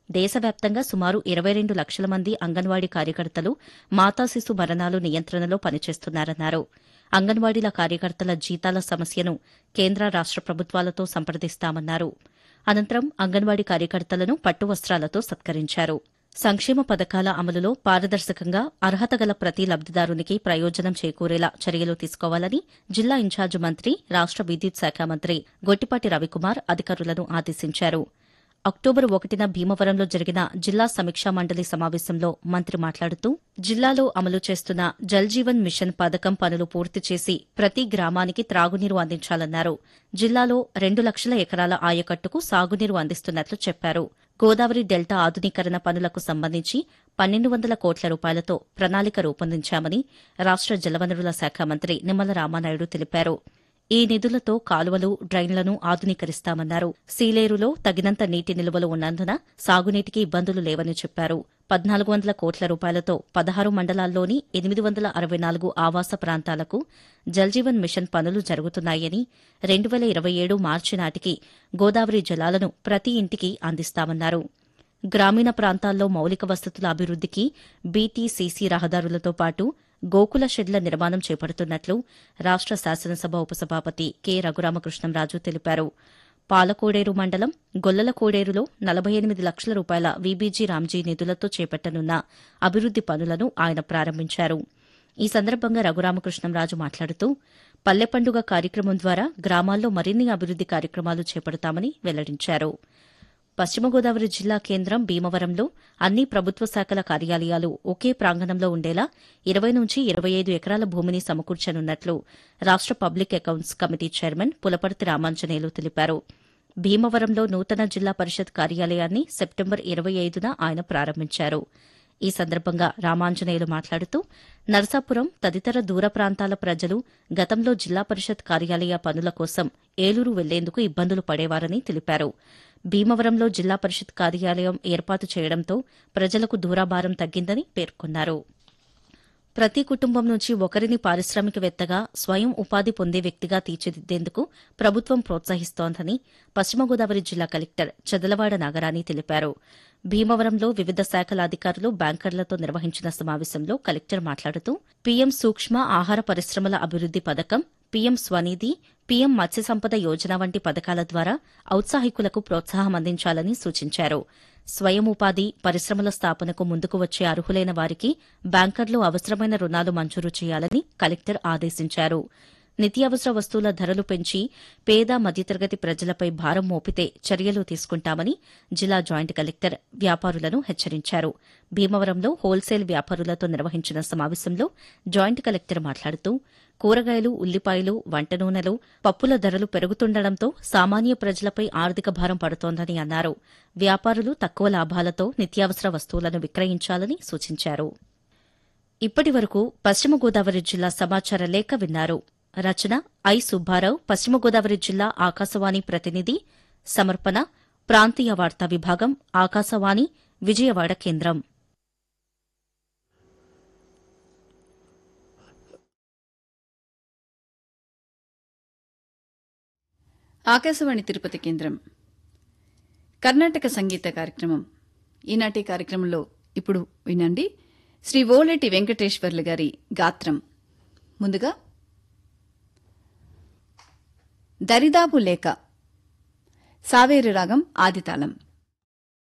దేశవ్యాప్తంగా సుమారు ఇరవై రెండు లక్షల మంది అంగన్వాడీ కార్యకర్తలు మాతా శిశు మరణాలు నియంత్రణలో పనిచేస్తున్నారన్నారు అంగన్వాడీల కార్యకర్తల జీతాల సమస్యను కేంద్ర రాష్ట ప్రభుత్వాలతో సంప్రదిస్తామన్నారు అనంతరం అంగన్వాడీ కార్యకర్తలను పట్టు వస్త్రాలతో సత్కరించారు సంక్షేమ పథకాల అమలులో పారదర్శకంగా అర్హత గల ప్రతి లబ్దిదారునికి ప్రయోజనం చేకూరేలా చర్యలు తీసుకోవాలని జిల్లా ఇన్ఛార్జి మంత్రి రాష్ట విద్యుత్ శాఖ మంత్రి గొట్టిపాటి రవికుమార్ అధికారులను ఆదేశించారు అక్టోబర్ ఒకటిన భీమవరంలో జరిగిన జిల్లా సమీక్షా మండలి సమావేశంలో మంత్రి మాట్లాడుతూ జిల్లాలో అమలు చేస్తున్న జల్ జీవన్ మిషన్ పథకం పనులు పూర్తి చేసి ప్రతి గ్రామానికి త్రాగునీరు అందించాలన్నారు జిల్లాలో రెండు లక్షల ఎకరాల ఆయకట్టుకు సాగునీరు అందిస్తున్నట్లు చెప్పారు గోదావరి డెల్టా ఆధునీకరణ పనులకు సంబంధించి పన్నెండు వందల కోట్ల రూపాయలతో ప్రణాళిక రూపొందించామని రాష్ట జలవనరుల శాఖ మంత్రి నిమ్మల రామానాయుడు తెలిపారు ఈ నిధులతో కాలువలు డ్రైన్లను ఆధునీకరిస్తామన్నారు సీలేరులో తగినంత నీటి నిల్వలు ఉన్నందున సాగునీటికి ఇబ్బందులు లేవని చెప్పారు పద్నాలుగు వందల కోట్ల రూపాయలతో పదహారు మండలాల్లోని ఎనిమిది వందల అరవై నాలుగు ఆవాస ప్రాంతాలకు జల్జీవన్ మిషన్ పనులు జరుగుతున్నాయని రెండు వేల ఇరవై ఏడు మార్చి నాటికి గోదావరి జలాలను ప్రతి ఇంటికి అందిస్తామన్నారు గ్రామీణ ప్రాంతాల్లో మౌలిక వసతుల అభివృద్దికి బీటీసీసీ రహదారులతో పాటు గోకుల షెడ్ల నిర్మాణం చేపడుతున్నట్లు రాష్ట శాసనసభ ఉపసభాపతి కె రఘురామకృష్ణంరాజు తెలిపారు పాలకోడేరు మండలం గొల్లల కోడేరులో నలభై ఎనిమిది లక్షల రూపాయల వీబీజీ రామ్జీ నిధులతో చేపట్టనున్న అభివృద్ది పనులను ఆయన ప్రారంభించారు ఈ సందర్భంగా రఘురామకృష్ణంరాజు మాట్లాడుతూ పల్లె పండుగ కార్యక్రమం ద్వారా గ్రామాల్లో మరిన్ని అభివృద్ది కార్యక్రమాలు చేపడతామని వెల్లడించారు పశ్చిమ గోదావరి జిల్లా కేంద్రం భీమవరంలో అన్ని ప్రభుత్వ శాఖల కార్యాలయాలు ఒకే ప్రాంగణంలో ఉండేలా ఇరవై నుంచి ఇరవై ఐదు ఎకరాల భూమిని సమకూర్చనున్నట్లు రాష్ట public accounts committee chairman Pulaparthi Ramanjaneyulu తెలిపారు భీమవరంలో నూతన జిల్లా పరిషత్ కార్యాలయాన్ని సెప్టెంబర్ ఇరవై ఐదున ఆయన ప్రారంభించారు ఈ సందర్భంగా రామాంజనేయులు మాట్లాడుతూ నరసాపురం తదితర దూర ప్రాంతాల ప్రజలు గతంలో జిల్లా పరిషత్ కార్యాలయ పనుల కోసం ఏలూరు వెళ్లేందుకు ఇబ్బందులు పడేవారని తెలిపారు భీమవరంలో జిల్లా పరిషత్ కార్యాలయం ఏర్పాటు చేయడంతో ప్రజలకు దూరాభారం తగ్గిందని పేర్కొన్నారు ప్రతి కుటుంబం నుంచి ఒకరిని పారిశ్రామికవేత్తగా స్వయం ఉపాధి పొందే వ్యక్తిగా తీర్చిదిద్దేందుకు ప్రభుత్వం ప్రోత్సహిస్తోందని పశ్చిమ గోదావరి జిల్లా కలెక్టర్ చదలవాడ నాగరాణి తెలిపారు భీమవరంలో వివిధ శాఖల అధికారులు బ్యాంకర్లతో నిర్వహించిన సమావేశంలో కలెక్టర్ మాట్లాడుతూ పీఎం సూక్ష్మ ఆహార పరిశ్రమల అభివృద్ది పథకం పీఎం స్వనిధి పీఎం మత్స్య సంపద యోజన వంటి పథకాల ద్వారా ఔత్సాహికులకు ప్రోత్సాహం అందించాలని సూచించారు స్వయం ఉపాధి పరిశ్రమల స్థాపనకు ముందుకు వచ్చే అర్హులైన వారికి బ్యాంకర్లు అవసరమైన రుణాలు మంజూరు చేయాలని కలెక్టర్ ఆదేశించారు నిత్యావసర వస్తువుల ధరలు పెంచి పేద మధ్యతరగతి ప్రజలపై భారం మోపితే చర్యలు తీసుకుంటామని జిల్లా జాయింట్ కలెక్టర్ వ్యాపారులను హెచ్చరించారు భీమవరంలో హోల్సేల్ వ్యాపారులతో నిర్వహించిన సమావేశంలో జాయింట్ కలెక్టర్ మాట్లాడుతూ కూరగాయలు ఉల్లిపాయలు వంట నూనెలు పప్పుల ధరలు పెరుగుతుండటంతో సామాన్య ప్రజలపై ఆర్థిక భారం పడుతోందని అన్నారు వ్యాపారులు తక్కువ లాభాలతో నిత్యావసర వస్తువులను విక్రయించాలని సూచించారు ఇప్పటి వరకు పశ్చిమ గోదావరి జిల్లా సమాచార లేఖ విన్నారు రచన ఐ సుబ్బారావు పశ్చిమ గోదావరి జిల్లా ఆకాశవాణి ప్రతినిధి సమర్పణ ప్రాంతీయ వార్తా విభాగం ఆకాశవాణి విజయవాడ కేంద్రం ఆకాశవాణి తిరుపతి కేంద్రం కర్ణాటక సంగీత కార్యక్రమం ఈనాటి కార్యక్రమంలో ఇప్పుడు వినండి శ్రీ ఓలేటి వెంకటేశ్వర్లు గారి గాత్రం ముందుగా దరిదాపు లేక సావేరు రాగం ఆదితాళం